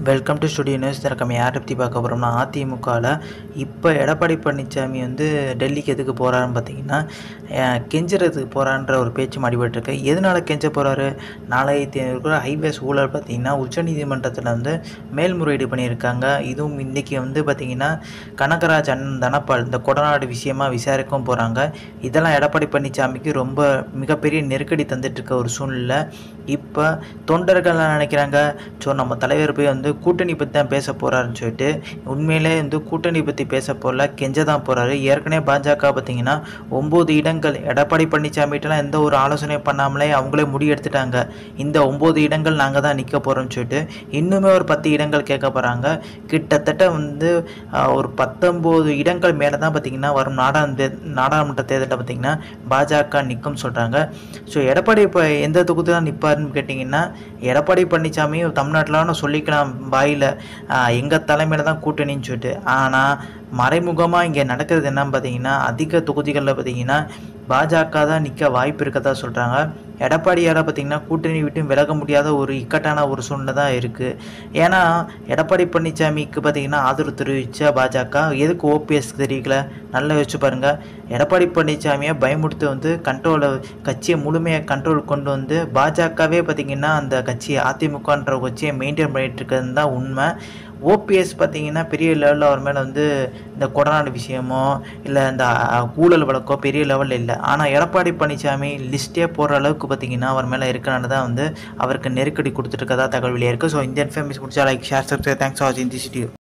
welcome to studio news திறக்கம் யாரை பற்றி பார்க்க போகிறோம்னா அதிமுகவில் இப்போ எடப்பாடி பழனிசாமி வந்து டெல்லிக்கு எதுக்கு போகிறாருன்னு பார்த்தீங்கன்னா அஹ், கெஞ்சுறதுக்கு போகிறான்ற ஒரு பேச்சு அடிபட்டிருக்கு எதனால் கெஞ்ச போகிறாரு நாலாயிரத்தி ஐநூறு ஹைவேஸ் ஊழல் பார்த்தீங்கன்னா உச்சநீதிமன்றத்தில் வந்து மேல்முறையீடு பண்ணியிருக்காங்க இதுவும் இன்றைக்கி வந்து பார்த்திங்கன்னா கனகராஜ் அண்ணன் தனபால் இந்த கொடநாடு விஷயமா விசாரிக்கவும் போகிறாங்க இதெல்லாம் எடப்பாடி பழனிசாமிக்கு ரொம்ப மிகப்பெரிய நெருக்கடி தந்துட்டு இருக்க ஒரு சூழ்நிலை இப்போ தொண்டர்கள் நினைக்கிறாங்க ஸோ நம்ம தலைவர் போய் வந்து கூட்டணி பற்றி தான் பேச போகிறாருன்னு சொல்லிட்டு உண்மையிலே வந்து கூட்டணி பற்றி பேச போகல கெஞ்ச தான் போகிறாரு ஏற்கனவே பாஜக பார்த்தீங்கன்னா ஒம்பது இடங்கள் எடப்பாடி பழனிசாமிகிட்டலாம் எந்த ஒரு ஆலோசனையும் பண்ணாமலே அவங்களே முடி எடுத்துட்டாங்க இந்த ஒம்பது இடங்கள் நாங்கள் தான் நிற்க போகிறோம்னு சொல்லிட்டு இன்னுமே ஒரு பத்து இடங்கள் கேட்க போகிறாங்க கிட்டத்தட்ட வந்து ஆஹ், ஒரு பத்தொம்போது இடங்கள் மேலே தான் பார்த்தீங்கன்னா வரும் நாடாளுமன்ற நாடாளுமன்ற தேர்தலில் பார்த்தீங்கன்னா பாஜக நிற்கும் சொல்கிறாங்க ஸோ எடப்பாடி இப்போ எந்த தொகுதி தான் நிற்பாருன்னு கேட்டிங்கன்னா எடப்பாடி பழனிசாமி தமிழ்நாட்டில் சொல்லிக்கலாம் வாயில் எங்கள் தலைமையில் தான் கூட்டணின்னு சொல்லிட்டு ஆனால் மறைமுகமாக இங்கே நடக்கிறது என்னன்னு பார்த்தீங்கன்னா அதிக தொகுதிகளில் பார்த்தீங்கன்னா பாஜக தான் நிற்க வாய்ப்பு இருக்கதா சொல்கிறாங்க எடப்பாடியால் பார்த்தீங்கன்னா கூட்டணி விட்டு விலக முடியாத ஒரு இக்கட்டான ஒரு சூழ்நிலை தான் இருக்குது ஏன்னா எடப்பாடி பழனிசாமிக்கு பார்த்தீங்கன்னா ஆதரவு தெரிவித்த பாஜக எதுக்கு ஓபிஎஸ் தெரிவிக்கல நல்லா யோசிச்சு பாருங்கள் எடப்பாடி பழனிசாமியை பயமுடுத்து வந்து கண்ட்ரோலை கட்சியை முழுமையாக கண்ட்ரோல் கொண்டு வந்து பாஜகவே பார்த்தீங்கன்னா அந்த கட்சியை அதிமுகன்ற கட்சியை மெயின்டைன் பண்ணிட்டு இருக்கிறது தான் உண்மை ஓபிஎஸ் பார்த்தீங்கன்னா பெரிய லெவலில் அவர் மேலே வந்து இந்த கொடநாடு விஷயமோ இல்லை இந்த அஹ், ஊழல் வழக்கோ பெரிய லெவலில் இல்லை ஆனால் எடப்பாடி பழனிசாமி லிஸ்ட்டே போடுற அளவுக்கு பார்த்தீங்கன்னா அவர் மேலே இருக்கனால தான் வந்து அவருக்கு நெருக்கடி கொடுத்துட்டு இருக்கதா தகவல் வெளியே இருக்குது ஸோ இந்தியன் ஃபேமிஸ் முடிச்சா like share subscribe thanks for வாட்சிங் தி ஸ்டுடியோ